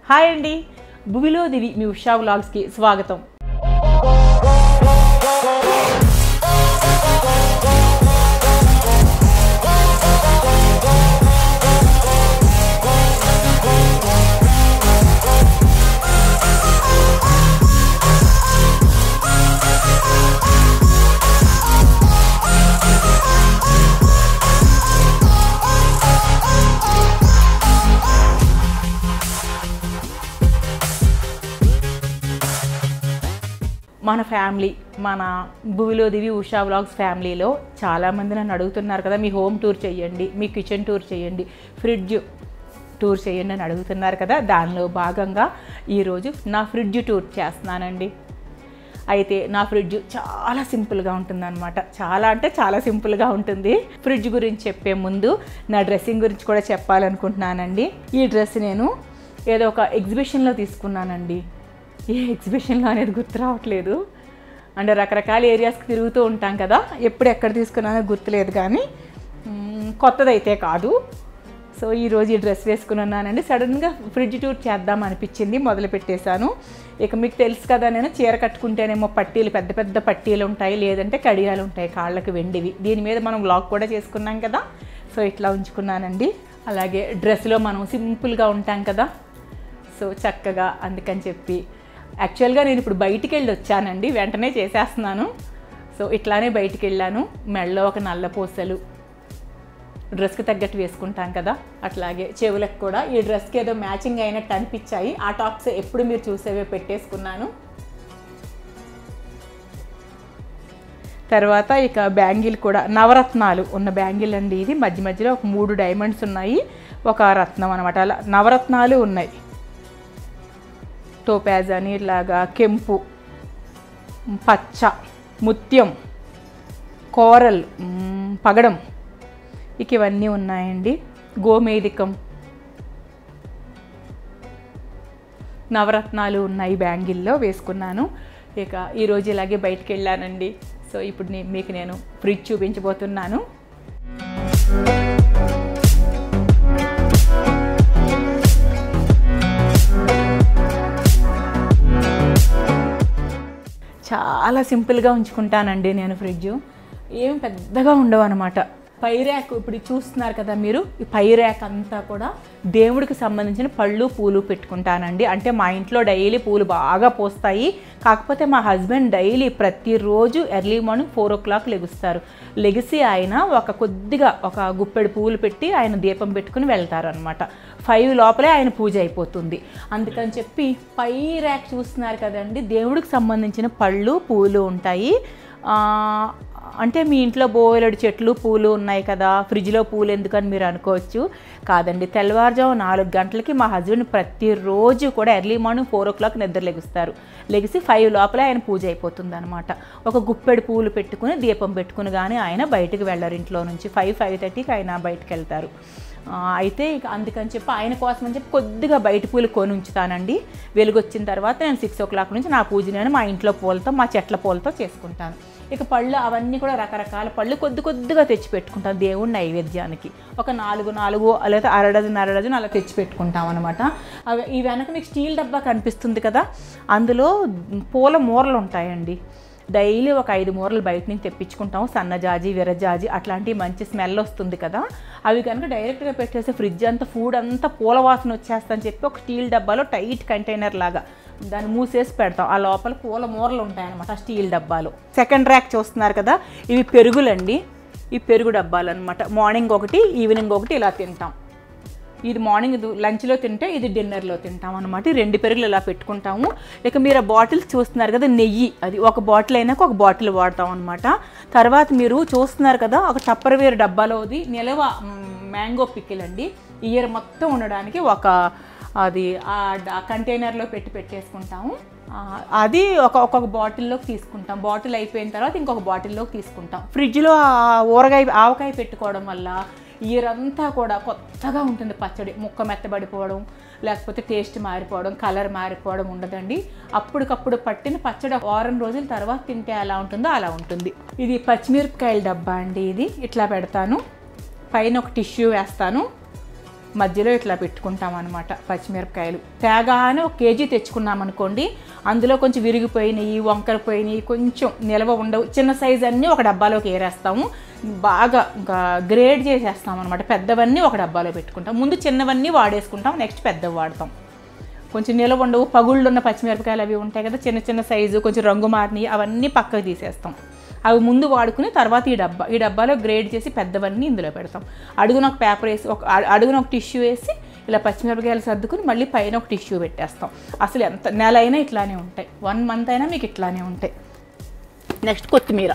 hi అండి భువిలో దివి మీ ఉషా వ్లాగ్స్కి స్వాగతం మన ఫ్యామిలీ మన భువిలో దివి ఉషా వ్లాగ్స్ ఫ్యామిలీలో చాలామంది నన్ను అడుగుతున్నారు కదా మీ హోమ్ టూర్ చేయండి మీ కిచెన్ టూర్ చేయండి ఫ్రిడ్జ్ టూర్ చేయండి అని అడుగుతున్నారు కదా దానిలో భాగంగా ఈరోజు నా ఫ్రిడ్జ్ టూర్ చేస్తున్నానండి అయితే నా ఫ్రిడ్జ్ చాలా సింపుల్గా ఉంటుందన్నమాట చాలా అంటే చాలా సింపుల్గా ఉంటుంది ఫ్రిడ్జ్ గురించి చెప్పే ముందు నా డ్రెస్సింగ్ గురించి కూడా చెప్పాలనుకుంటున్నానండి ఈ డ్రెస్ నేను ఏదో ఒక ఎగ్జిబిషన్లో తీసుకున్నానండి ఏ ఎగ్జిబిషన్లో అనేది గుర్తు రావట్లేదు అంటే రకరకాల ఏరియాస్కి తిరుగుతూ ఉంటాం కదా ఎప్పుడు ఎక్కడ తీసుకున్నానో గుర్తులేదు కానీ మ్, కొత్తదైతే కాదు సో ఈరోజు ఈ డ్రెస్ వేసుకుని ఉన్నానండి సడన్గా ఫ్రిడ్జ్ టూర్ చేద్దాం అనిపించింది మొదలు పెట్టేశాను ఇక మీకు తెలుసు కదా నేను చీర కట్టుకుంటేనేమో పట్టీలు పెద్ద పెద్ద పట్టీలు ఉంటాయి లేదంటే కడియాలు ఉంటాయి కాళ్ళకి వెండివి దీని మీద మనం బ్లాగ్ కూడా చేసుకున్నాం కదా సో ఇట్లా ఉంచుకున్నానండి అలాగే డ్రెస్లో మనం సింపుల్గా ఉంటాం కదా సో చక్కగా అందుకని చెప్పి యాక్చువల్గా నేను ఇప్పుడు బయటికి వెళ్ళి వచ్చానండి వెంటనే చేసేస్తున్నాను సో ఇట్లానే బయటికి వెళ్ళాను మెడలో ఒక నల్ల పూసలు డ్రెస్కి తగ్గట్టు వేసుకుంటాం కదా అట్లాగే చెవులకు కూడా ఈ డ్రెస్కి ఏదో మ్యాచింగ్ అయినట్టు అనిపించాయి ఆ టాప్స్ ఎప్పుడు మీరు చూసేవే పెట్టేసుకున్నాను తర్వాత ఇక బ్యాంగిల్ కూడా నవరత్నాలు ఉన్న బ్యాంగిల్ అండి ఇది మధ్య మధ్యలో ఒక మూడు డైమండ్స్ ఉన్నాయి ఒక రత్నం అనమాట అలా నవరత్నాలు ఉన్నాయి టోపాజ్ అని ఇలాగా కెంపు పచ్చ ముత్యం కోరల్ మ్, పగడం ఇక ఇవన్నీ ఉన్నాయండి గోమేదికం నవరత్నాలు ఉన్నాయి బ్యాంగిల్లో వేసుకున్నాను ఇక ఈరోజు ఇలాగే బయటికి వెళ్ళానండి సో ఇప్పుడు నే- మీకు నేను ఫ్రిడ్జ్ చూపించబోతున్నాను చాలా సింపుల్గా ఉంచుకుంటానండి నేను ఫ్రిడ్జ్ ఏం పెద్దగా ఉండవు అనమాట పై ర్యాక్ ఇప్పుడు చూస్తున్నారు కదా మీరు ఈ పై ర్యాక్ అంతా కూడా దేవుడికి సంబంధించిన పళ్ళు పూలు పెట్టుకుంటానండి అంటే మా ఇంట్లో డైలీ పూలు బాగా పోస్తాయి కాకపోతే మా హస్బెండ్ డైలీ ప్రతిరోజు early morning four o'clock లెగుస్తారు లెగిసి ఆయన ఒక కొద్దిగా ఒక గుప్పెడు పూలు పెట్టి ఆయన దీపం పెట్టుకుని వెళ్తారు అనమాట ఫైవ్ లోపలే ఆయన పూజ అయిపోతుంది అందుకని చెప్పి పై ర్యాక్ చూస్తున్నారు కదండి దేవుడికి సంబంధించిన పళ్ళు పూలు ఉంటాయి ఆ, అంటే మీ ఇంట్లో బోలెడు చెట్లు పూలు ఉన్నాయి కదా ఫ్రిడ్జ్లో పూలు ఎందుకని మీరు అనుకోవచ్చు కాదండి తెల్లవారుజాము నాలుగు గంటలకి మా హస్బెండ్ ప్రతిరోజు కూడా early morning four o'clock నిద్ర లెగుస్తారు లెగిసి ఫైవ్ లోపలే ఆయన పూజ అయిపోతుంది అనమాట ఒక గుప్పెడు పూలు పెట్టుకుని దీపం పెట్టుకుని కానీ ఆయన బయటకు వెళ్ళరు ఇంట్లో నుంచి ఫైవ్ ఫైవ్ థర్టీకి ఆయన బయటకు వెళ్తారు ఆ, అయితే ఇక అందుకని చెప్పి ఆయన కోసం అని చెప్పి కొద్దిగా బయట పూలు కొని ఉంచుతానండి వెలుగు వచ్చిన తర్వాత నేను సిక్స్ ఓ క్లాక్ నుంచి నా పూజ నేను మా ఇంట్లో పూలతో మా చెట్ల పూలతో చేసుకుంటాను ఇక పళ్ళు అవన్నీ కూడా రకరకాల పళ్ళు కొద్ది కొద్దిగా తెచ్చి పెట్టుకుంటాను దేవుడి నైవేద్యానికి ఒక నాలుగు నాలుగు లేదా అరడజన్ అరడజన్ అలా తెచ్చి పెట్టుకుంటాం అనమాట అవి ఈ వెనక మీకు స్టీల్ డబ్బా కనిపిస్తుంది కదా అందులో పూల మూరలు ఉంటాయండి డైలీ ఒక ఐదు మూరలు బయట నుంచి తెప్పించుకుంటాం సన్నజాజి విరజాజి అట్లాంటి మంచి స్మెల్ వస్తుంది కదా అవి కనుక డైరెక్ట్గా పెట్టేస్తే ఫ్రిడ్జ్ అంతా ఫుడ్ అంతా పూల వాసన వచ్చేస్తా చెప్పి ఒక స్టీల్ డబ్బాలో టైట్ కంటైనర్ లాగా దాన్ని మూసేసి పెడతాం ఆ లోపల పూల మూరలు ఉంటాయన్నమాట ఆ స్టీల్ డబ్బాలు సెకండ్ ర్యాక్ చూస్తున్నారు కదా ఇవి పెరుగులండి ఈ పెరుగు డబ్బాలు అనమాట మార్నింగ్ ఒకటి ఈవినింగ్ ఒకటి ఇలా తింటాం ఇది మార్నింగ్ ఇది లంచ్లో తింటే ఇది డిన్నర్లో తింటాం అనమాట ఈ రెండు పెరుగులు ఇలా పెట్టుకుంటాము ఇక మీరు ఆ బాటిల్స్ చూస్తున్నారు కదా నెయ్యి అది ఒక బాటిల్ అయినాక ఒక బాటిల్ వాడతాం అనమాట తర్వాత మీరు చూస్తున్నారు కదా ఒక టప్పర్వేర్ డబ్బాలోది నిలవ మ్యాంగో పికిల్ అండి ఇయర్ మొత్తం ఉండడానికి ఒక అది ఆ డ- కంటైనర్లో పెట్టి పెట్టేసుకుంటాము ఆ, అది ఒక ఒక్కొక్క బాటిల్లోకి తీసుకుంటాం బాటిల్ అయిపోయిన తర్వాత ఇంకొక బాటిల్లోకి తీసుకుంటాం ఫ్రిడ్జ్లో ఆ ఊరగాయ ఆవకాయ పెట్టుకోవడం వల్ల ఇయర్ అంతా కూడా కొత్తగా ఉంటుంది పచ్చడి ముక్క మెత్తబడిపోవడం లేకపోతే టేస్ట్ మారిపోవడం కలర్ మారిపోవడం ఉండదండి అప్పటికప్పుడు పట్టిన పచ్చడి ఒక వారం రోజుల తర్వాత తింటే ఎలా ఉంటుందో అలా ఉంటుంది ఇది పచ్చిమిరపకాయల డబ్బా అండి ఇది ఇట్లా పెడతాను పైన ఒక టిష్యూ వేస్తాను మధ్యలో ఇట్లా పెట్టుకుంటాం అనమాట పచ్చిమిరపకాయలు తేగానే ఒక కేజీ తెచ్చుకున్నాం అనుకోండి అందులో కొంచెం విరిగిపోయినాయి వంకర పోయినాయి కొంచెం నిల్వ ఉండవు చిన్న సైజ్ అన్నీ ఒక డబ్బాలోకి ఏరేస్తాము బాగా ఇంకా గ్రేడ్ చేసేస్తాం అనమాట పెద్దవన్నీ ఒక డబ్బాలో పెట్టుకుంటాం ముందు చిన్నవన్నీ వాడేసుకుంటాం నెక్స్ట్ పెద్దవి వాడతాం కొంచెం నిలవ ఉండవు పగుళ్ళు ఉన్న పచ్చిమిరపకాయలు అవి ఉంటాయి కదా చిన్న చిన్న సైజు కొంచెం రంగు మారినవి అవన్నీ పక్కకు తీసేస్తాం అవి ముందు వాడుకుని తర్వాత ఈ డబ్బా ఈ డబ్బాలో గ్రేడ్ చేసి పెద్దవన్నీ ఇందులో పెడతాం అడుగున ఒక పేపర్ వేసి ఒక అ- అడుగున ఒక టిష్యూ వేసి ఇలా పచ్చిమిరపకాయలు సర్దుకుని మళ్ళీ పైన ఒక టిష్యూ పెట్టేస్తాం అసలు ఎంత నెల అయినా ఇట్లానే ఉంటాయి వన్ మంత్ అయినా మీకు ఇట్లానే ఉంటాయి నెక్స్ట్ కొత్తిమీర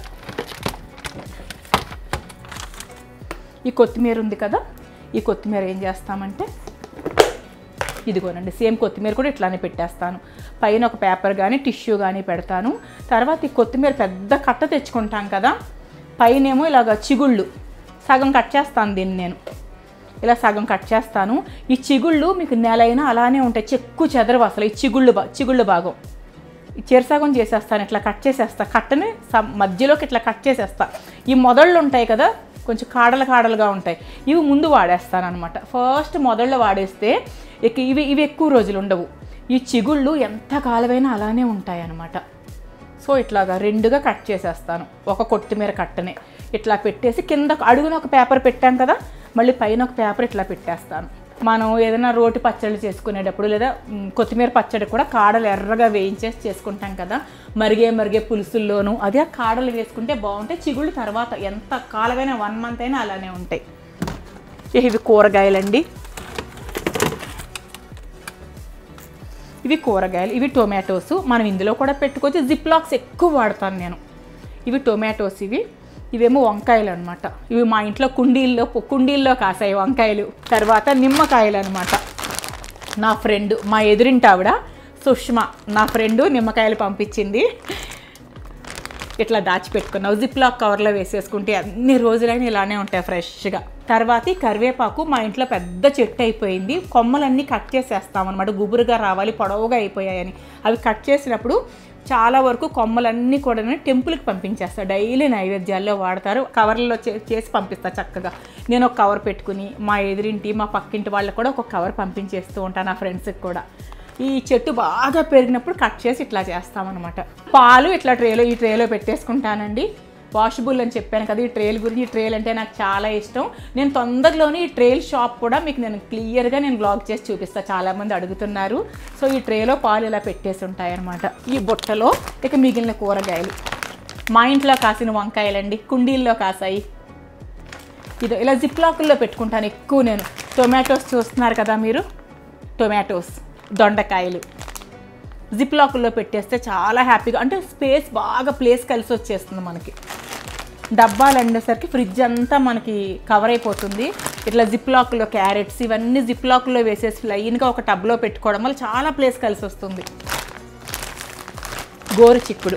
ఈ కొత్తిమీర ఉంది కదా ఈ కొత్తిమీర ఏం చేస్తామంటే ఇదిగోనండి సేమ్ కొత్తిమీర కూడా ఇట్లానే పెట్టేస్తాను పైన ఒక పేపర్ కానీ టిష్యూ కానీ పెడతాను తర్వాత ఈ కొత్తిమీర పెద్ద కట్ట తెచ్చుకుంటాం కదా పైనేమో ఇలాగ చిగుళ్ళు సగం కట్ చేస్తాను దీన్ని నేను ఇలా సగం కట్ చేస్తాను ఈ చిగుళ్ళు మీకు నెలైనా అలానే ఉంటాయి చెక్కు చెదరవు అసలు ఈ చిగుళ్ళు బా చిగుళ్ళు భాగం ఈ చెరసగం చేసేస్తాను ఇట్లా కట్ చేసేస్తా కట్టని సమ్- మధ్యలోకి ఇట్లా కట్ చేసేస్తా ఈ మొదళ్ళు ఉంటాయి కదా కొంచెం కాడలు కాడలుగా ఉంటాయి ఇవి ముందు వాడేస్తాను అనమాట ఫస్ట్ మొదళ్ళు వాడేస్తే ఇక ఇవి ఇవి ఎక్కువ రోజులు ఉండవు ఈ చిగుళ్ళు ఎంత కాలమైనా అలానే ఉంటాయి అన్నమాట సో ఇట్లాగా రెండుగా కట్ చేసేస్తాను ఒక కొత్తిమీర కట్టనే ఇట్లా పెట్టేసి కింద అడుగున ఒక పేపర్ పెట్టాం కదా మళ్ళీ పైన ఒక పేపర్ ఇట్లా పెట్టేస్తాను మనం ఏదైనా రోటి పచ్చళ్ళు చేసుకునేటప్పుడు లేదా మ్, కొత్తిమీర పచ్చడి కూడా కాడలు ఎర్రగా వేయించేసి చేసుకుంటాం కదా మరిగే మరిగే పులుసుల్లోనూ అదే ఆ కాడలు వేసుకుంటే బాగుంటాయి చిగుళ్ళు తర్వాత ఎంత కాలమైనా వన్ మంత్ అయినా అలానే ఉంటాయి ఇవి కూరగాయలండి ఇవి కూరగాయలు ఇవి టొమాటోస్ మనం ఇందులో కూడా పెట్టుకోవచ్చు జిప్ లాక్స్ ఎక్కువ వాడతాను నేను ఇవి టొమాటోస్ ఇవి ఇవేమో వంకాయలు అనమాట ఇవి మా ఇంట్లో కుండీల్లో కుండీల్లో కాసాయి వంకాయలు తర్వాత నిమ్మకాయలు అనమాట నా ఫ్రెండ్ మా ఎదురింటి ఆవిడ సుష్మా నా ఫ్రెండు నిమ్మకాయలు పంపించింది ఇట్లా దాచిపెట్టుకున్నావు జిప్ లాక్ కవర్లో వేసేసుకుంటే అన్ని రోజులైనా ఇలానే ఉంటాయి ఫ్రెష్గా తర్వాత ఈ కరివేపాకు మా ఇంట్లో పెద్ద చెట్టు అయిపోయింది కొమ్మలన్నీ కట్ చేసేస్తాం అనమాట గుబురుగా రావాలి పొడవుగా అయిపోయాయని అవి కట్ చేసినప్పుడు చాలా వరకు కొమ్మలన్నీ కూడా టెంపుల్కి పంపించేస్తా డైలీ నైవేద్యాల్లో వాడతారు కవర్లలో చే- చేసి పంపిస్తా చక్కగా నేను ఒక కవర్ పెట్టుకుని మా ఎదురింటి మా పక్కింటి వాళ్ళకి కూడా ఒక కవర్ పంపించేస్తూ ఉంటాను నా ఫ్రెండ్స్కి కూడా ఈ చెట్టు బాగా పెరిగినప్పుడు కట్ చేసి ఇట్లా చేస్తామన్నమాట పాలు ఇట్లా ట్రేలో ఈ ట్రేలో పెట్టేసుకుంటానండి వాషబుల్ అని చెప్పాను కదా ఈ ట్రేల్ గురించి ఈ ట్రేల్ అంటే నాకు చాలా ఇష్టం నేను తొందరలోనే ఈ ట్రేల్ షాప్ కూడా మీకు నేను క్లియర్గా నేను బ్లాగ్ చేసి చూపిస్తాను చాలామంది అడుగుతున్నారు సో ఈ ట్రేలో పాలు ఇలా పెట్టేసి ఉంటాయన్నమాట ఈ బుట్టలో ఇక మిగిలిన కూరగాయలు మా ఇంట్లో కాసిన వంకాయలండి కుండీల్లో కాసాయి ఇది ఇలా జిప్ లాకుల్లో పెట్టుకుంటాను ఎక్కువ నేను టొమాటోస్ చూస్తున్నారు కదా మీరు టొమాటోస్ దొండకాయలు జిప్ లాకుల్లో పెట్టేస్తే చాలా హ్యాపీగా అంటే స్పేస్ బాగా ప్లేస్ కలిసి వచ్చేస్తుంది మనకి డబ్బాలు అండేసరికి ఫ్రిడ్జ్ అంతా మనకి కవర్ అయిపోతుంది ఇట్లా జిప్ లాక్లో క్యారెట్స్ ఇవన్నీ జిప్ లాక్లో వేసేసి లైన్గా ఒక టబ్లో పెట్టుకోవడం వల్ల చాలా ప్లేస్ కలిసి వస్తుంది గోరు చిక్కుడు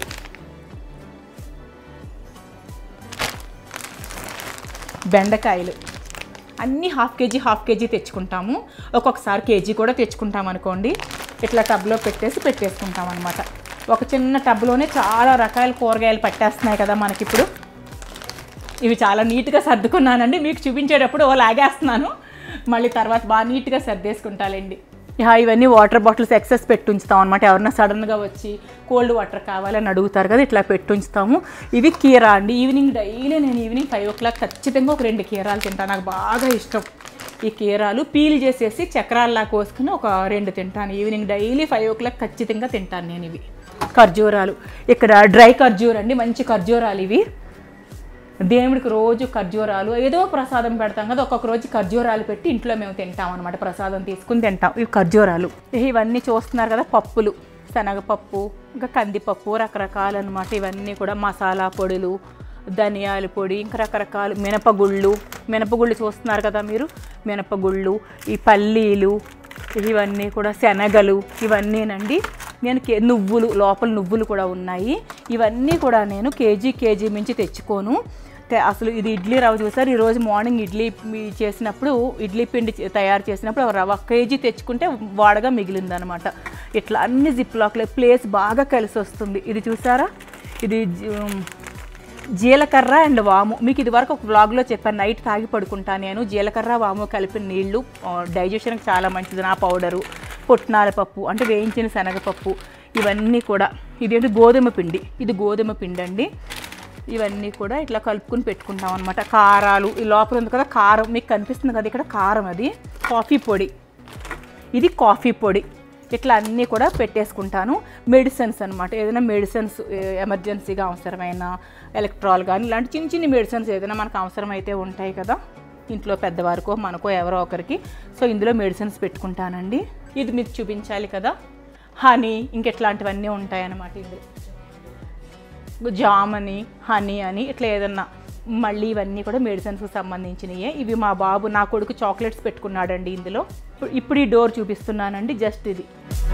బెండకాయలు అన్నీ హాఫ్ కేజీ హాఫ్ కేజీ తెచ్చుకుంటాము ఒక్కొక్కసారి కేజీ కూడా తెచ్చుకుంటాం అనుకోండి ఇట్లా టబ్లో పెట్టేసి పెట్టేసుకుంటాం అనమాట ఒక చిన్న టబ్లోనే చాలా రకాల కూరగాయలు పట్టేస్తున్నాయి కదా మనకిప్పుడు ఇవి చాలా నీట్గా సర్దుకున్నానండి మీకు చూపించేటప్పుడు ఓ లాగేస్తున్నాను మళ్ళీ తర్వాత బాగా నీట్గా సర్దేసుకుంటాలండి ఇహ ఇవన్నీ వాటర్ బాటిల్స్ ఎక్సెస్ పెట్టి ఉంచుతాం అనమాట ఎవరన్నా సడన్గా వచ్చి కోల్డ్ వాటర్ కావాలని అడుగుతారు కదా ఇట్లా పెట్టి ఉంచుతాము ఇవి కీరా అండి ఈవినింగ్ డైలీ నేను ఈవినింగ్ ఫైవ్ ఓ క్లాక్ ఖచ్చితంగా ఒక రెండు కీరాలు తింటాను నాకు బాగా ఇష్టం ఈ కీరాలు పీల్ చేసేసి చక్రాల్లా కోసుకుని ఒక రెండు తింటాను evening daily five o'clock ఖచ్చితంగా తింటాను నేను ఇవి ఖర్జూరాలు ఇక్కడ డ్రై ఖర్జూర్ అండి మంచి ఖర్జూరాలు ఇవి దేవుడికి రోజు ఖర్జూరాలు ఏదో ప్రసాదం పెడతాం కదా ఒక్కొక్క రోజు ఖర్జూరాలు పెట్టి ఇంట్లో మేము తింటాం అనమాట ప్రసాదం తీసుకుని తింటాం ఇవి ఖర్జూరాలు ఇవన్నీ చూస్తున్నారు కదా పప్పులు శనగపప్పు ఇంకా కందిపప్పు రకరకాలు అనమాట ఇవన్నీ కూడా మసాలా పొడులు ధనియాల పొడి ఇంకా రకరకాలు మినపగుళ్ళు మినపగుళ్ళు చూస్తున్నారు కదా మీరు మినపగుళ్ళు ఈ పల్లీలు ఇవన్నీ కూడా శనగలు ఇవన్నీనండి నేను కే నువ్వులు లోపల నువ్వులు కూడా ఉన్నాయి ఇవన్నీ కూడా నేను కేజీ కేజీ మించి తెచ్చుకోను తే- అసలు ఇది ఇడ్లీ రవ్వ చూసారు ఈరోజు మార్నింగ్ ఇడ్లీ మీ- చేసినప్పుడు ఇడ్లీ పిండి చే- తయారు చేసినప్పుడు ఒక రవ్వ కేజీ తెచ్చుకుంటే వాడగా మిగిలిందనమాట ఇట్లా అన్ని జిప్ లాక్లో ప్లేస్ బాగా కలిసి వస్తుంది ఇది చూసారా ఇది జి- జీలకర్ర అండ్ వాము మీకు ఇది వరకు ఒక వ్లాగ్లో చెప్పాను నైట్ తాగి పడుకుంటా నేను జీలకర్ర వాము కలిపిన నీళ్లు డైజెషన్కి చాలా మంచిది నా పౌడరు పుట్నాల పప్పు అంటే వేయించిన శనగపప్పు ఇవన్నీ కూడా ఇదేంటి గోధుమ పిండి ఇది గోధుమ పిండి అండి ఇవన్నీ కూడా ఇట్లా కలుపుకుని పెట్టుకుంటాం అనమాట కారాలు ఈ లోపల ఉంది కదా కారం మీకు కనిపిస్తుంది కదా ఇక్కడ కారం అది కాఫీ పొడి ఇది కాఫీ పొడి ఇట్లా అన్నీ కూడా పెట్టేసుకుంటాను మెడిసిన్స్ అనమాట ఏదైనా మెడిసిన్స్ ఎమర్జెన్సీగా అవసరమైన ఎలక్ట్రాల్ కానీ ఇలాంటి చిన్న చిన్న మెడిసిన్స్ ఏదైనా మనకు అవసరమైతే ఉంటాయి కదా ఇంట్లో పెద్దవారికో మనకో ఎవరో ఒకరికి సో ఇందులో మెడిసిన్స్ పెట్టుకుంటానండి ఇది మీకు చూపించాలి కదా హనీ ఇంకెట్లాంటివన్నీ ఉంటాయన్నమాట ఇందులో జామ్ అని హనీ అని ఇట్లా ఏదన్నా మళ్ళీ ఇవన్నీ కూడా మెడిసిన్స్కి సంబంధించినవి ఇవి మా బాబు నా కొడుకు చాక్లెట్స్ పెట్టుకున్నాడండి ఇందులో ఇప్పుడు- ఇప్పుడు ఈ డోర్ చూపిస్తున్నానండి జస్ట్ ఇది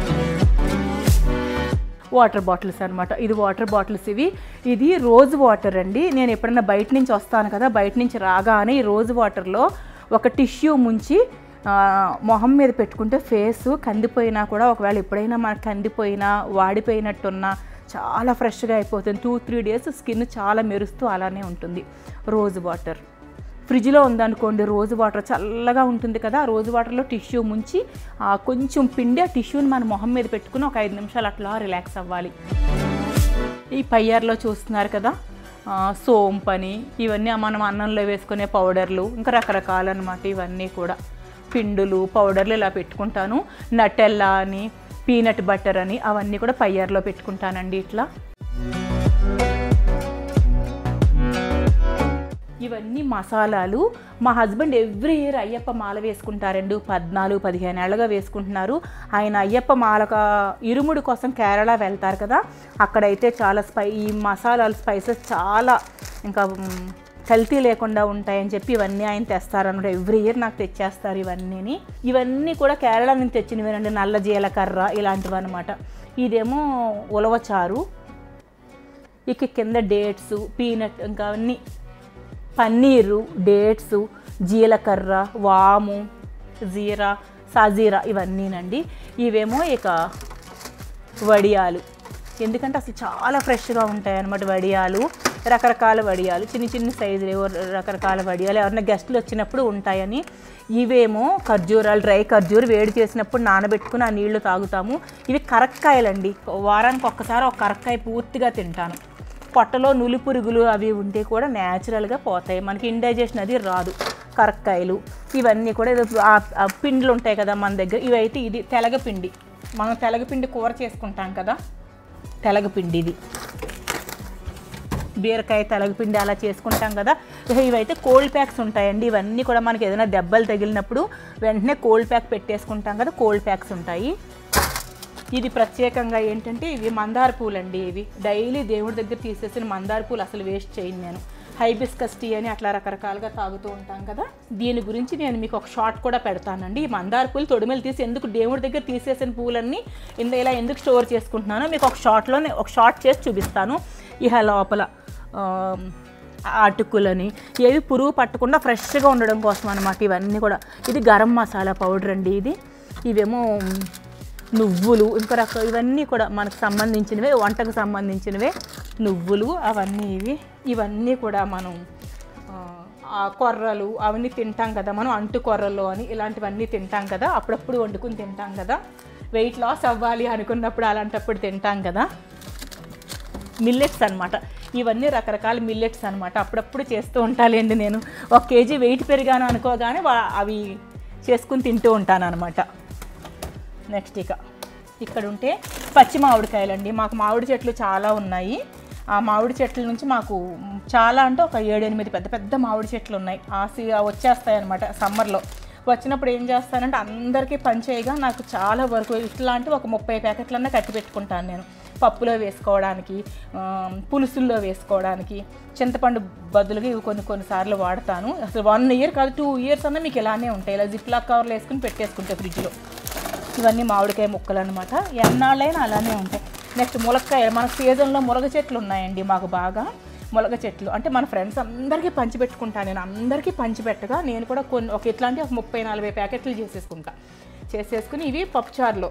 వాటర్ బాటిల్స్ అనమాట ఇది వాటర్ బాటిల్స్ ఇవి ఇది రోజ్ వాటర్ అండి నేను ఎప్పుడైనా బయట నుంచి వస్తాను కదా బయట నుంచి రాగానే ఈ రోజ్ వాటర్లో ఒక టిష్యూ ముంచి ఆ, మొహం మీద పెట్టుకుంటే ఫేస్ కందిపోయినా కూడా ఒకవేళ ఎప్పుడైనా మనకు కందిపోయినా వాడిపోయినట్టున్నా చాలా ఫ్రెష్గా అయిపోతుంది టూ త్రీ డేస్ స్కిన్ చాలా మెరుస్తూ అలానే ఉంటుంది రోజ్ వాటర్ ఫ్రిడ్జ్లో ఉందనుకోండి రోజు వాటర్ చల్లగా ఉంటుంది కదా ఆ రోజు వాటర్లో టిష్యూ ముంచి ఆ కొంచెం పిండి ఆ టిష్యూని మన మొహం మీద పెట్టుకుని ఒక ఐదు నిమిషాలు అట్లా రిలాక్స్ అవ్వాలి ఈ పయ్యార్లో చూస్తున్నారు కదా ఆ, సోంపని ఇవన్నీ మనం అన్నంలో వేసుకునే పౌడర్లు ఇంకా రకరకాలు అనమాట ఇవన్నీ కూడా పిండులు పౌడర్లు ఇలా పెట్టుకుంటాను నటెల్లా అని పీనట్ బటర్ అని అవన్నీ కూడా పయ్యార్లో పెట్టుకుంటానండి ఇట్లా ఇవన్నీ మసాలాలు మా హస్బెండ్ ఎవ్రీ ఇయర్ అయ్యప్ప మాల వేసుకుంటారండి పద్నాలుగు పదిహేను ఏళ్ళగా వేసుకుంటున్నారు ఆయన అయ్యప్ప మాలక ఇరుముడి కోసం కేరళ వెళ్తారు కదా అక్కడైతే చాలా స్పై ఈ మసాలాలు స్పైసెస్ చాలా ఇంకా కల్తీ లేకుండా ఉంటాయని చెప్పి ఇవన్నీ ఆయన తెస్తారనమాట ఎవ్రీ ఇయర్ నాకు తెచ్చేస్తారు ఇవన్నీని ఇవన్నీ కూడా కేరళ నుంచి తెచ్చినవేనండి నల్ల జీలకర్ర ఇలాంటివి అనమాట ఇదేమో ఉలవచారు ఇక కింద డేట్స్ పీనట్ ఇంకా అన్నీ పన్నీరు డేట్స్ జీలకర్ర వాము జీరా సాజీరా ఇవన్నీనండి ఇవేమో ఇక వడియాలు ఎందుకంటే అసలు చాలా ఫ్రెష్గా ఉంటాయి అన్నమాట వడియాలు రకరకాల వడియాలు చిన్న చిన్న సైజులు ఏవో రకరకాల వడియాలు ఎవరైనా గెస్టులు వచ్చినప్పుడు ఉంటాయని ఇవేమో ఖర్జూరాలు డ్రై ఖర్జూరు వేడి చేసినప్పుడు నానబెట్టుకుని ఆ నీళ్లు తాగుతాము ఇవి కరక్కాయలండి వారానికి ఒక్కసారి ఒక కరక్కాయ పూర్తిగా తింటాను పొట్టలో నులి పురుగులు అవి ఉంటే కూడా న్యాచురల్గా పోతాయి మనకి ఇండైజెషన్ అది రాదు కరక్కాయలు ఇవన్నీ కూడా ఏదో ఆ- ఆ పిండిలు ఉంటాయి కదా మన దగ్గర ఇవైతే ఇది తెలగపిండి మనం తెలగపిండి కూర చేసుకుంటాం కదా తెలగపిండి ఇది బీరకాయ తెలగపిండి అలా చేసుకుంటాం కదా ఇక ఇవైతే కోల్డ్ ప్యాక్స్ ఉంటాయండి ఇవన్నీ కూడా మనకి ఏదైనా దెబ్బలు తగిలినప్పుడు వెంటనే కోల్డ్ ప్యాక్ పెట్టేసుకుంటాం కదా కోల్డ్ ప్యాక్స్ ఉంటాయి ఇది ప్రత్యేకంగా ఏంటంటే ఇవి మందార పూలు అండి ఇవి డైలీ దేవుడి దగ్గర తీసేసిన మందార పూలు అసలు వేస్ట్ చేయను నేను హైబిస్కస్ టీ అని అట్లా రకరకాలుగా తాగుతూ ఉంటాం కదా దీని గురించి నేను మీకు ఒక షార్ట్ కూడా పెడతానండి ఈ మందార పూలు తొడిమెలు తీసి ఎందుకు దేవుడి దగ్గర తీసేసిన పూలన్నీ ఇంత ఇలా ఎందుకు స్టోర్ చేసుకుంటున్నానో మీకు ఒక షార్ట్లో ఒక షార్ట్ చేసి చూపిస్తాను ఇహ లోపల ఆ, అటుకులని ఏవి పురుగు పట్టకుండా ఫ్రెష్గా ఉండడం కోసం అనమాట ఇవన్నీ కూడా ఇది గరం మసాలా పౌడర్ అండి ఇది ఇవేమో నువ్వులు ఇంకా రక ఇవన్నీ కూడా మనకు సంబంధించినవే వంటకు సంబంధించినవే నువ్వులు అవన్నీ ఇవి ఇవన్నీ కూడా మనం ఆ, ఆ కొర్రలు అవన్నీ తింటాం కదా మనం అంటు కొర్రలు అని ఇలాంటివన్నీ తింటాం కదా అప్పుడప్పుడు వండుకుని తింటాం కదా వెయిట్ లాస్ అవ్వాలి అనుకున్నప్పుడు అలాంటప్పుడు తింటాం కదా మిల్లెట్స్ అనమాట ఇవన్నీ రకరకాల మిల్లెట్స్ అనమాట అప్పుడప్పుడు చేస్తూ ఉంటాలేండి నేను ఒక కేజీ వెయిట్ పెరిగాను అనుకోగానే వా- అవి చేసుకుని తింటూ ఉంటాను అనమాట నెక్స్ట్ ఇక ఇక్కడ ఉంటే పచ్చి మామిడికాయలండి మాకు మామిడి చెట్లు చాలా ఉన్నాయి ఆ మామిడి చెట్ల నుంచి మాకు చాలా అంటే ఒక ఏడు ఎనిమిది పెద్ద పెద్ద మామిడి చెట్లు ఉన్నాయి ఆ సి వచ్చేస్తాయి అనమాట సమ్మర్లో వచ్చినప్పుడు ఏం చేస్తానంటే అందరికీ పనిచేయగా నాకు చాలా వరకు ఇట్లాంటి ఒక ముప్పై ప్యాకెట్లన్నా కట్టి పెట్టుకుంటాను నేను పప్పులో వేసుకోవడానికి ఆ, పులుసుల్లో వేసుకోవడానికి చింతపండు బదులుగా ఇవి కొన్ని కొన్నిసార్లు వాడతాను అసలు వన్ ఇయర్ కాదు టూ ఇయర్స్ అన్నా మీకు ఇలానే ఉంటాయి ఇలా జిప్లాక్ కవర్లు వేసుకుని పెట్టేసుకుంటే ఫ్రిడ్జ్లో ఇవన్నీ మామిడికాయ ముక్కలు అనమాట ఎన్నాళ్ళైనా అలానే ఉంటాయి నెక్స్ట్ ములక్కాయ మన సీజన్లో ములగ చెట్లు ఉన్నాయండి మాకు బాగా ములగ చెట్లు అంటే మన ఫ్రెండ్స్ అందరికీ పంచిపెట్టుకుంటాను నేను అందరికీ పంచిపెట్టగా నేను కూడా కొన్ని ఒక ఇట్లాంటి ఒక ముప్పై నలభై ప్యాకెట్లు చేసేసుకుంటా చేసేసుకుని ఇవి పప్పుచారులో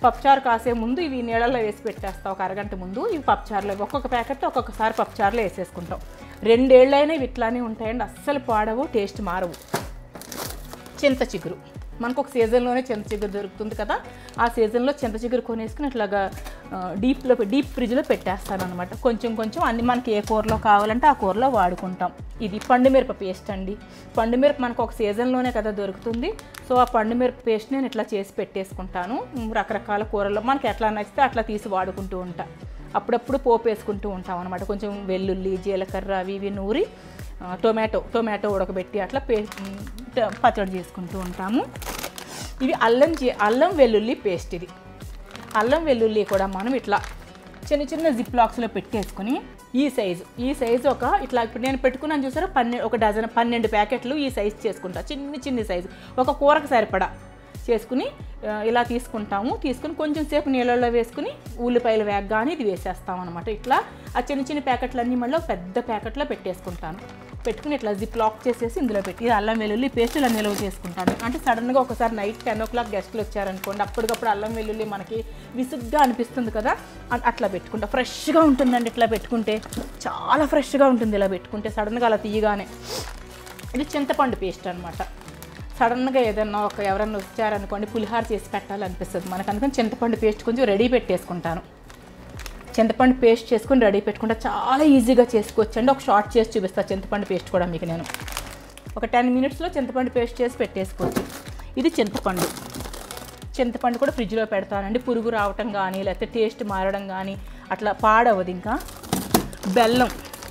పప్పుచారు కాసే ముందు ఇవి నీళ్ళల్లో వేసి పెట్టేస్తాం ఒక అరగంట ముందు ఇవి పప్పుచారులో ఒక్కొక్క ప్యాకెట్ ఒక్కొక్కసారి పప్పుచారులో వేసేసుకుంటాం రెండేళ్ళైనా ఇవి ఇట్లానే ఉంటాయండి అస్సలు పాడవు టేస్ట్ మారవు చింత చిగురు మనకు ఒక సీజన్లోనే చింత చిగురు దొరుకుతుంది కదా ఆ సీజన్లో చింత చిగురు కొనేసుకుని ఇట్లాగా ఆ, డీప్లో డీప్ ఫ్రిడ్జ్లో పెట్టేస్తాను అనమాట కొంచెం కొంచెం అన్ని మనకి ఏ కూరలో కావాలంటే ఆ కూరలో వాడుకుంటాం ఇది పండుమిరప పేస్ట్ అండి పండుమిరప మనకు ఒక సీజన్లోనే కదా దొరుకుతుంది సో ఆ పండుమిరప పేస్ట్ నేను ఇట్లా చేసి పెట్టేసుకుంటాను ఉమ్, రకరకాల కూరల్లో మనకి ఎట్లా నచ్చితే అట్లా తీసి వాడుకుంటూ ఉంటా అప్పుడప్పుడు పోపు వేసుకుంటూ ఉంటాం అనమాట కొంచెం వెల్లుల్లి జీలకర్ర అవి ఇవి నూరి ఆ, టొమాటో టొమాటో ఉడకబెట్టి అట్లా పే ఉమ్, ట- పచ్చడి చేసుకుంటూ ఉంటాము ఇవి అల్లం చే- అల్లం వెల్లుల్లి పేస్ట్ ఇది అల్లం వెల్లుల్లి కూడా మనం ఇట్లా చిన్న చిన్న జిప్ లాక్స్లో పెట్టేసుకుని ఈ సైజు ఈ సైజు ఒక ఇట్లా ఇప్పుడు నేను పెట్టుకున్నాను చూసారా పన్నె ఒక డజన్ పన్నెండు ప్యాకెట్లు ఈ సైజు చేసుకుంటా చిన్ని చిన్ని సైజు ఒక కూరకు సరిపడా చేసుకుని ఆ, ఇలా తీసుకుంటాము తీసుకుని కొంచెం సేపు నీళ్ళల్లో వేసుకుని ఉల్లిపాయలు వేగగానే ఇది వేసేస్తాం అనమాట ఇట్లా ఆ చిన్న చిన్న ప్యాకెట్లన్నీ మళ్ళీ ఒక పెద్ద ప్యాకెట్లో పెట్టేసుకుంటాను పెట్టుకుని ఇట్లా జిప్ లాక్ చేసేసి ఇందులో పెట్టి ఇది అల్లం వెల్లుల్లి పేస్ట్ ఇలా నిల్వ చేసుకుంటాను అంటే సడన్గా ఒకసారి నైట్ టెన్ ఓ క్లాక్ గెస్ట్లు వచ్చారనుకోండి అప్పటికప్పుడు అల్లం వెల్లుల్లి మనకి విసుగ్గా అనిపిస్తుంది కదా అ- అట్లా పెట్టుకుంటా ఫ్రెష్గా ఉంటుందండి ఇట్లా పెట్టుకుంటే చాలా ఫ్రెష్గా ఉంటుంది ఇలా పెట్టుకుంటే సడన్గా అలా తీయగానే ఇది చింతపండు పేస్ట్ అనమాట సడన్గా ఏదన్నా ఒక ఎవరన్నా వచ్చారనుకోండి పులిహార చేసి పెట్టాలనిపిస్తుంది మనకు అందుకని చింతపండు పేస్ట్ కొంచెం రెడీ పెట్టేసుకుంటాను చింతపండు పేస్ట్ చేసుకొని రెడీ పెట్టుకుంటే చాలా ఈజీగా చేసుకోవచ్చు అండి ఒక షార్ట్ చేసి చూపిస్తాను చింతపండు పేస్ట్ కూడా మీకు నేను ఒక టెన్ మినిట్స్లో చింతపండు పేస్ట్ చేసి పెట్టేసుకోవచ్చు ఇది చింతపండు చింతపండు కూడా ఫ్రిడ్జ్లో పెడతానండి పురుగు రావటం కానీ లేకపోతే టేస్ట్ మారడం కానీ అట్లా పాడవదు ఇంకా బెల్లం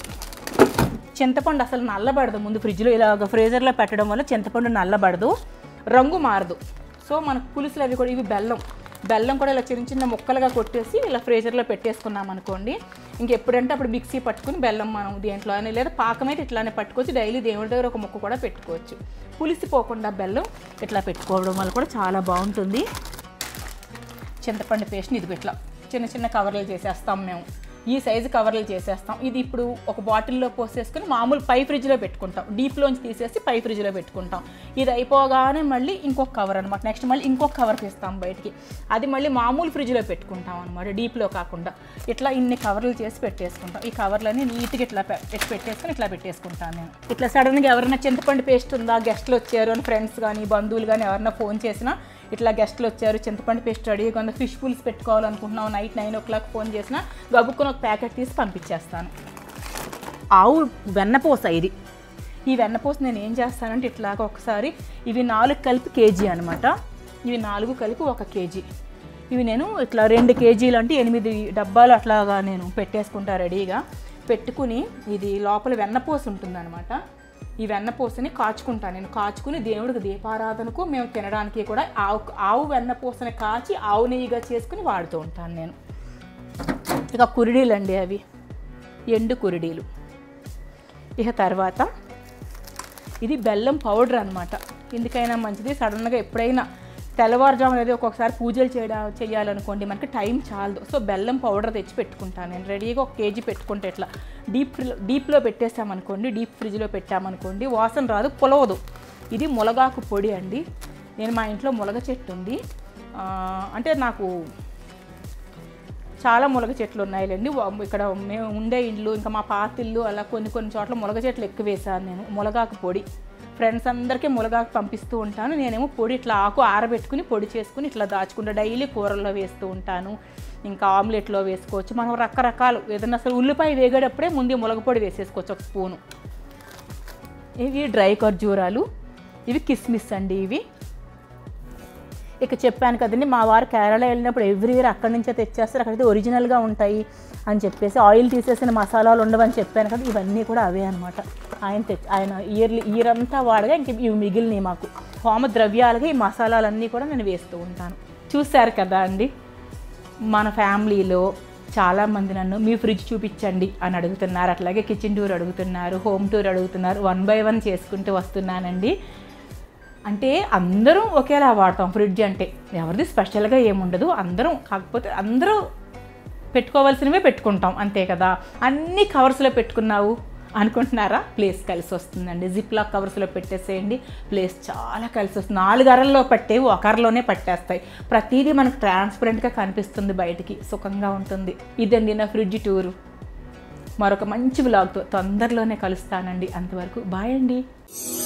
చింతపండు అసలు నల్లబడదు ముందు ఫ్రిడ్జ్లో ఇలాగ ఫ్రీజర్లో పెట్టడం వల్ల చింతపండు నల్లబడదు రంగు మారదు సో మనకు పులుసులు అవి కూడా ఇవి బెల్లం బెల్లం కూడా ఇలా చిన్న చిన్న ముక్కలుగా కొట్టేసి ఇలా ఫ్రీజర్లో పెట్టేసుకున్నాం అనుకోండి ఇంకెప్పుడంటే అప్పుడు మిక్సీ పట్టుకుని బెల్లం మనం దేంట్లో అయినా లేదా పాకం అయితే ఇట్లానే పట్టుకోవచ్చు డైలీ దేవుడి దగ్గర ఒక ముక్క కూడా పెట్టుకోవచ్చు పులిసిపోకుండా బెల్లం ఇట్లా పెట్టుకోవడం వల్ల కూడా చాలా బాగుంటుంది చింతపండు పేస్ట్ని ఇది ఇట్లా చిన్న చిన్న కవర్లు చేసేస్తాం మేము ఈ సైజు కవర్లు చేసేస్తాం ఇది ఇప్పుడు ఒక బాటిల్లో పోసేసుకుని మామూలు పై ఫ్రిడ్జ్లో పెట్టుకుంటాం డీప్లోంచి తీసేసి పై ఫ్రిడ్జ్లో పెట్టుకుంటాం ఇది అయిపోగానే మళ్ళీ ఇంకొక కవర్ అనమాట నెక్స్ట్ మళ్ళీ ఇంకొక కవర్ తీస్తాం బయటికి అది మళ్ళీ మామూలు ఫ్రిడ్జ్లో పెట్టుకుంటాం అనమాట డీప్లో కాకుండా ఇట్లా ఇన్ని కవర్లు చేసి పెట్టేసుకుంటాం ఈ కవర్లన్నీ నీట్గా ఇట్లా పె- ఇట్లా పెట్టేసుకుని ఇట్లా పెట్టేసుకుంటాను నేను ఇట్లా సడన్గా ఎవరైనా చింతపండు పేస్ట్ ఉందా గెస్ట్లు వచ్చారు అని ఫ్రెండ్స్ కానీ బంధువులు కానీ ఎవరైనా ఫోన్ చేసినా ఇట్లా గెస్ట్లు వచ్చారు చింతపండు పేస్ట్ రెడీ కొంత ఫిష్ పులుసు పెట్టుకోవాలనుకుంటున్నాం night nine o'clock phone చేసినా గబుక్కుని ఒక ప్యాకెట్ తీసి పంపించేస్తాను ఆవు వెన్నపూస ఇది ఈ వెన్నపూస నేను ఏం చేస్తానంటే ఇట్లాగ ఒకసారి ఇవి నాలుగు కలిపి కేజీ అనమాట ఇవి నాలుగు కలిపి ఒక కేజీ ఇవి నేను ఇట్లా రెండు కేజీలు అంటే ఎనిమిది డబ్బాలు అట్లాగా నేను పెట్టేసుకుంటా రెడీగా పెట్టుకుని ఇది లోపల వెన్నపూస ఉంటుందన్నమాట ఈ వెన్నపూసని కాచుకుంటాను నేను కాచుకుని దేవుడికి దీపారాధనకు మేము తినడానికి కూడా ఆవు ఆవు వెన్నపూసని కాచి ఆవు నెయ్యిగా చేసుకుని వాడుతూ ఉంటాను నేను ఇక కురిడీలు అండి అవి ఎండు కురిడీలు ఇక తర్వాత ఇది బెల్లం పౌడర్ అనమాట ఎందుకైనా మంచిది సడన్గా ఎప్పుడైనా తెల్లవారుజాము అనేది ఒక్కొక్కసారి పూజలు చేయడా చేయాలనుకోండి మనకి టైం చాలదు సో బెల్లం పౌడర్ తెచ్చి పెట్టుకుంటాను నేను రెడీగా ఒక కేజీ పెట్టుకుంటే ఇట్లా డీప్ డీప్లో పెట్టేసామనుకోండి డీప్ ఫ్రిడ్జ్లో పెట్టామనుకోండి వాసన రాదు పొలవదు ఇది ములగాకు పొడి అండి నేను మా ఇంట్లో ములగ చెట్టు ఉంది ఆ, అంటే నాకు చాలా ములగ చెట్లు ఉన్నాయిలేండి వా- ఇక్కడ మేము ఉండే ఇల్లు ఇంకా మా పాత ఇల్లు అలా కొన్ని కొన్ని చోట్ల ములగ చెట్లు ఎక్కువ వేసాను నేను ములగాకు పొడి ఫ్రెండ్స్ అందరికీ ములగాకు పంపిస్తూ ఉంటాను నేనేమో పొడి ఇట్లా ఆకు ఆరబెట్టుకుని పొడి చేసుకుని ఇట్లా దాచుకుంటా డైలీ కూరల్లో వేస్తూ ఉంటాను ఇంకా ఆమ్లెట్లో వేసుకోవచ్చు మనం రకరకాలు ఏదైనా అసలు ఉల్లిపాయ వేగేటప్పుడే ముందే ములగ పొడి వేసేసుకోవచ్చు ఒక స్పూను ఇవి డ్రై ఖర్జూరాలు ఇవి కిస్మిస్ అండి ఇవి ఇక చెప్పాను కదండి మా వారు కేరళ వెళ్ళినప్పుడు ఎవ్రీ ఇయర్ అక్కడి నుంచే తెచ్చేస్తారు అక్కడైతే ఒరిజినల్గా ఉంటాయి అని చెప్పేసి ఆయిల్ తీసేసిన మసాలాలు ఉండవని చెప్పాను కదా ఇవన్నీ కూడా అవే అనమాట ఆయన తెచ్చి ఆయన ఇయర్లీ ఇయర్ అంతా వాడగా ఇంక ఇవి మిగిలినాయి మాకు హోమ ద్రవ్యాలుగా ఈ మసాలాలన్నీ కూడా నేను వేస్తూ ఉంటాను చూశారు కదా అండి మన ఫ్యామిలీలో చాలామంది నన్ను మీ ఫ్రిడ్జ్ చూపించండి అని అడుగుతున్నారు అట్లాగే కిచెన్ టూర్ అడుగుతున్నారు హోమ్ టూర్ అడుగుతున్నారు వన్ బై వన్ చేసుకుంటూ వస్తున్నానండి అంటే అందరం ఒకేలా వాడతాం ఫ్రిడ్జ్ అంటే ఎవరిది స్పెషల్గా ఏముండదు అందరం కాకపోతే అందరూ పెట్టుకోవాల్సినవే పెట్టుకుంటాం అంతే కదా అన్ని కవర్స్లో పెట్టుకున్నావు అనుకుంటున్నారా ప్లేస్ కలిసి వస్తుందండి జిప్ లాక్ కవర్స్లో పెట్టేసేయండి ప్లేస్ చాలా కలిసి వస్తుంది నాలుగు అరల్లో పట్టేవి ఒక అరలోనే పట్టేస్తాయి ప్రతిదీ మనకు ట్రాన్స్పరెంట్గా కనిపిస్తుంది బయటికి సుఖంగా ఉంటుంది ఇదండి నా ఫ్రిడ్జ్ టూరు మరొక మంచి బ్లాగ్తో తొందరలోనే కలుస్తానండి అంతవరకు బాయ్ అండి